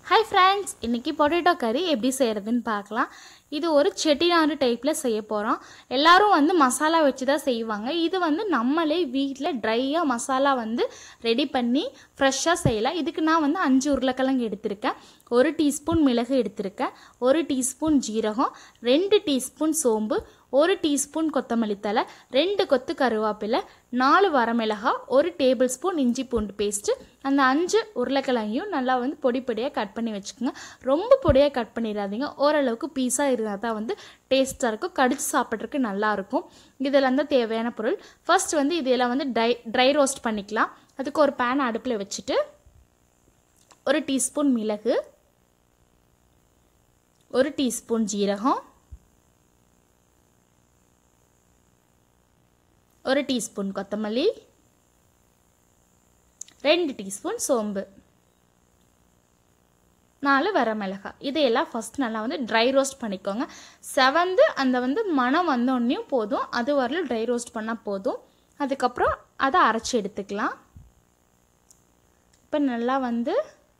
hi friends இன்றைக்கி potato கறி எப்படி செய்கிறதுன்னு பார்க்கலாம் இது ஒரு செட்டிநாடு டைப்பில் செய்ய போகிறோம் எல்லாரும் வந்து மசாலா வச்சு தான் செய்வாங்க இது வந்து நம்மளே வீட்டில் ட்ரையாக மசாலா வந்து ரெடி பண்ணி ஃப்ரெஷ்ஷாக செய்யலாம் இதுக்கு நான் வந்து அஞ்சு உருளைக்கிழங்கு எடுத்திருக்கேன் ஒரு டீஸ்பூன் மிளகு எடுத்திருக்கேன் ஒரு டீஸ்பூன் ஜீரகம் ரெண்டு டீஸ்பூன் சோம்பு ஒரு டீஸ்பூன் கொத்தமல்லி தழை ரெண்டு கொத்து கருவேப்பிலை நாலு வரமிளகாய் ஒரு டேபிள் ஸ்பூன் இஞ்சி பூண்டு பேஸ்ட்டு அந்த அஞ்சு உருளைக்கிழங்கையும் நல்லா வந்து பொடி பொடியாக கட் பண்ணி வச்சுக்கோங்க ரொம்ப பொடியாக கட் பண்ணிடாதீங்க ஓரளவுக்கு பீஸாக இருந்தால் தான் வந்து டேஸ்ட்டாக இருக்கும் கடிச்சு சாப்பிட்றதுக்கு நல்லாயிருக்கும் இதெல்லாம் தான் தேவையான பொருள் ஃபர்ஸ்ட் வந்து இதெல்லாம் வந்து ட்ரை ட்ரை ரோஸ்ட் பண்ணிக்கலாம் அதுக்கு ஒரு பேன் அடுப்பில் வச்சுட்டு ஒரு டீஸ்பூன் மிளகு ஒரு டீஸ்பூன் ஜீரகம் ஒரு டீஸ்பூன் கொத்தமல்லி ரெண்டு டீஸ்பூன் சோம்பு நாலு வரமிளகாய் இதையெல்லாம் ஃபஸ்ட் நல்லா வந்து ட்ரை ரோஸ்ட் பண்ணிக்கோங்க செவந்து அந்த வந்து மனம் வந்தோடனையும் போதும் அது வரலும் ட்ரை ரோஸ்ட் பண்ணால் போதும் அதுக்கப்புறம் அதை அரைச்சி எடுத்துக்கலாம் இப்போ நல்லா வந்து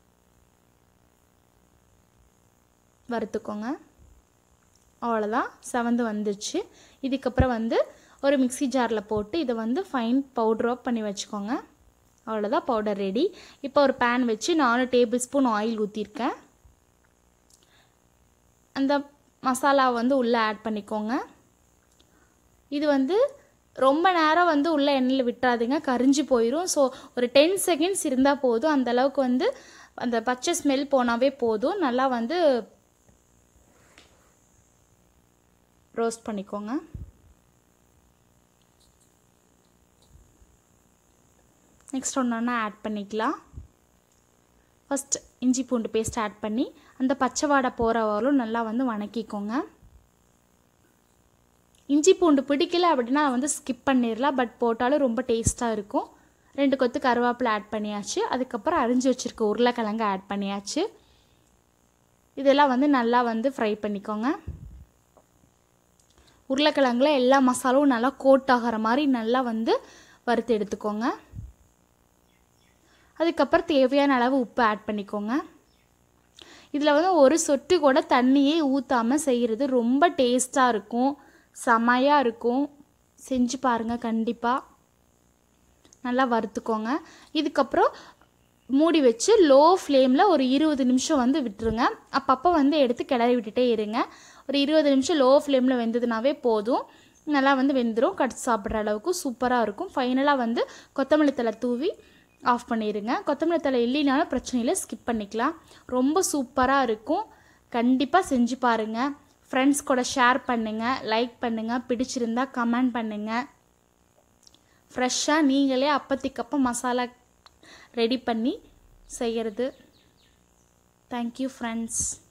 வறுத்துக்கோங்க அவ்வளோதான் செவந்து வந்துருச்சு இதுக்கப்புறம் வந்து ஒரு மிக்ஸி ஜாரில் போட்டு இதை வந்து ஃபைன் பவுட்ராக பண்ணி வச்சுக்கோங்க அவ்வளோதான் பவுடர் ரெடி இப்போ ஒரு பேன் வச்சு நாலு டேபிள் ஸ்பூன் ஆயில் ஊற்றிருக்கேன் அந்த மசாலா வந்து உள்ளே ஆட் பண்ணிக்கோங்க இது வந்து ரொம்ப நேரம் வந்து உள்ள எண்ணெயில் விட்டுறாதுங்க கரிஞ்சு போயிடும் ஸோ ஒரு டென் செகண்ட்ஸ் இருந்தால் போதும் அந்த அளவுக்கு வந்து அந்த பச்சை ஸ்மெல் போனாவே போதும் நல்லா வந்து ரோஸ்ட் பண்ணிக்கோங்க நெக்ஸ்ட் ஒன்று ஒன்றா ஆட் பண்ணிக்கலாம் ஃபஸ்ட் இஞ்சி பூண்டு பேஸ்ட் ஆட் பண்ணி அந்த பச்சை வாடை போகிற வரலும் நல்லா வந்து வணக்கிக்கோங்க இஞ்சி பூண்டு பிடிக்கல அப்படின்னா வந்து ஸ்கிப் பண்ணிடலாம் பட் போட்டாலும் ரொம்ப டேஸ்ட்டாக இருக்கும் ரெண்டு கொத்து கருவேப்பிலை ஆட் பண்ணியாச்சு அதுக்கப்புறம் அரிஞ்சு வச்சுருக்க உருளைக்கிழங்கு ஆட் பண்ணியாச்சு இதெல்லாம் வந்து நல்லா வந்து ஃப்ரை பண்ணிக்கோங்க உருளைக்கிழங்குல எல்லா மசாலாவும் நல்லா கோட் ஆகிற மாதிரி நல்லா வந்து வறுத்து எடுத்துக்கோங்க அதுக்கப்புறம் தேவையான அளவு உப்பு ஆட் பண்ணிக்கோங்க இதில் வந்து ஒரு சொட்டு கூட தண்ணியே ஊற்றாமல் செய்கிறது ரொம்ப டேஸ்ட்டாக இருக்கும் செமையாக இருக்கும் செஞ்சு பாருங்கள் கண்டிப்பாக நல்லா வறுத்துக்கோங்க இதுக்கப்புறம் மூடி வச்சு லோ ஃப்ளேமில் ஒரு இருபது நிமிஷம் வந்து விட்டுருங்க அப்பப்போ வந்து எடுத்து கிளறி விட்டுட்டே இருங்க ஒரு இருபது நிமிஷம் லோ ஃப்ளேமில் வெந்ததுனாவே போதும் நல்லா வந்து வெந்துடும் கடிச்சு சாப்பிட்ற அளவுக்கு சூப்பராக இருக்கும் ஃபைனலாக வந்து கொத்தமல்லி தலை தூவி ஆஃப் பண்ணிடுங்க கொத்தமல்லி தலை இல்லைனாலும் பிரச்சனை இல்லை ஸ்கிப் பண்ணிக்கலாம் ரொம்ப சூப்பராக இருக்கும் கண்டிப்பாக செஞ்சு பாருங்கள் ஃப்ரெண்ட்ஸ் கூட ஷேர் பண்ணுங்கள் லைக் பண்ணுங்கள் பிடிச்சிருந்தா கமெண்ட் பண்ணுங்கள் ஃப்ரெஷ்ஷாக நீங்களே அப்பத்திக்கப்போ மசாலா ரெடி பண்ணி செய்கிறது தேங்க்யூ ஃப்ரெண்ட்ஸ்